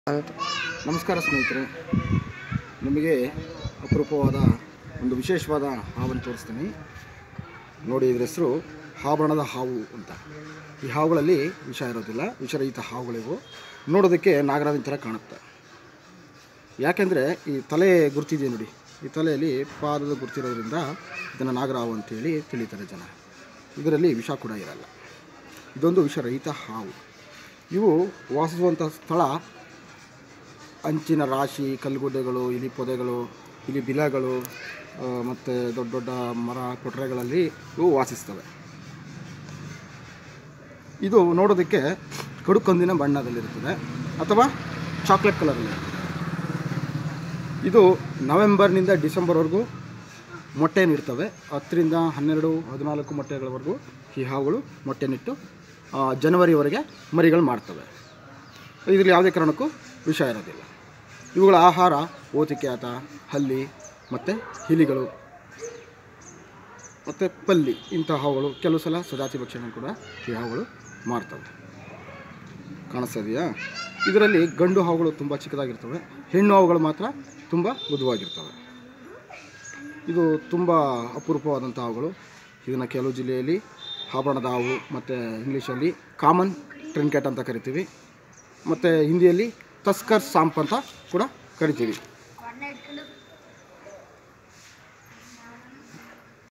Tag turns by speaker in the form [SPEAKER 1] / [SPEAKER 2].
[SPEAKER 1] ನಮಸ್ಕಾರ ಸ್ನೇಹಿತರೆ ನಿಮಗೆ ಅಪರೂಪವಾದ ಒಂದು ವಿಶೇಷವಾದ ಹಾವನ್ನು ತೋರಿಸ್ತೀನಿ ನೋಡಿ ಇದ್ರ ಹೆಸರು ಆಭರಣದ ಹಾವು ಅಂತ ಈ ಹಾವುಗಳಲ್ಲಿ ವಿಷ ಇರೋದಿಲ್ಲ ವಿಷರಹಿತ ಹಾವುಗಳಿವು ನೋಡೋದಕ್ಕೆ ನಾಗರಾವಿನ ಥರ ಕಾಣುತ್ತೆ ಯಾಕೆಂದರೆ ಈ ತಲೆ ಗುರ್ತಿದೆ ನೋಡಿ ಈ ತಲೆಯಲ್ಲಿ ಪಾದದ ಗುರ್ತಿರೋದ್ರಿಂದ ಇದನ್ನು ನಾಗರಾವು ಅಂತೇಳಿ ತಿಳಿತಾರೆ ಜನ ಇದರಲ್ಲಿ ವಿಷ ಕೂಡ ಇರಲ್ಲ ಇದೊಂದು ವಿಷರಹಿತ ಹಾವು ಇವು ವಾಸಿಸುವಂಥ ಸ್ಥಳ ಅಂಚಿನ ರಾಶಿ ಕಲ್ಲುಗುಡ್ಡೆಗಳು ಇಲಿ ಪೊದೆಗಳು ಇಲಿ ಬಿಲಗಳು ಮತ್ತು ದೊಡ್ಡ ದೊಡ್ಡ ಮರ ಕೊಟ್ರೆಗಳಲ್ಲಿ ಇವು ವಾಸಿಸ್ತವೆ ಇದು ನೋಡೋದಕ್ಕೆ ಕಡುಕಂದಿನ ಬಣ್ಣದಲ್ಲಿರುತ್ತದೆ ಅಥವಾ ಚಾಕ್ಲೇಟ್ ಕಲರಲ್ಲಿ ಇದು ನವೆಂಬರ್ನಿಂದ ಡಿಸೆಂಬರ್ವರೆಗೂ ಮೊಟ್ಟೆನಿಡ್ತವೆ ಹತ್ತರಿಂದ ಹನ್ನೆರಡು ಹದಿನಾಲ್ಕು ಮೊಟ್ಟೆಗಳವರೆಗೂ ಈ ಹಾವುಗಳು ಮೊಟ್ಟೆನಿಟ್ಟು ಆ, ಜನವರಿವರೆಗೆ ಮರಿಗಳು ಮಾಡ್ತವೆ ಇದರಲ್ಲಿ ಯಾವುದೇ ಕಾರಣಕ್ಕೂ ವಿಷ ಇರೋದಿಲ್ಲ ಇವುಗಳ ಆಹಾರ ಓತಿಕೆ ಆತ ಹಲ್ಲಿ ಮತ್ತು ಹಿಲಿಗಳು ಮತ್ತು ಪಲ್ಲಿ ಇಂಥ ಹಾವುಗಳು ಕೆಲವು ಸಲ ಸದಾತಿ ಭಕ್ಷಣೆ ಕೂಡ ಈ ಹಾವುಗಳು ಮಾಡ್ತವೆ ಕಾಣಿಸ್ತಾ ಇದೆಯಾ ಇದರಲ್ಲಿ ಗಂಡು ಹಾವುಗಳು ತುಂಬ ಚಿಕ್ಕದಾಗಿರ್ತವೆ ಹೆಣ್ಣು ಹಾವುಗಳು ಮಾತ್ರ ತುಂಬ ಮೃದುವಾಗಿರ್ತವೆ ಇದು ತುಂಬ ಅಪರೂಪವಾದಂಥ ಹಾವುಗಳು ಇದನ್ನು ಕೆಲವು ಜಿಲ್ಲೆಯಲ್ಲಿ ಆಭರಣದ ಹಾವು ಮತ್ತು ಇಂಗ್ಲೀಷಲ್ಲಿ ಕಾಮನ್ ಟ್ರಿನ್ಕೆಟ್ ಅಂತ ಕರಿತೀವಿ ಮತ್ತು ಹಿಂದಿಯಲ್ಲಿ ತಸ್ಕರ್ ಸಾಂಪ್ ಅಂತ ಕೂಡ ಕರಿತೀವಿ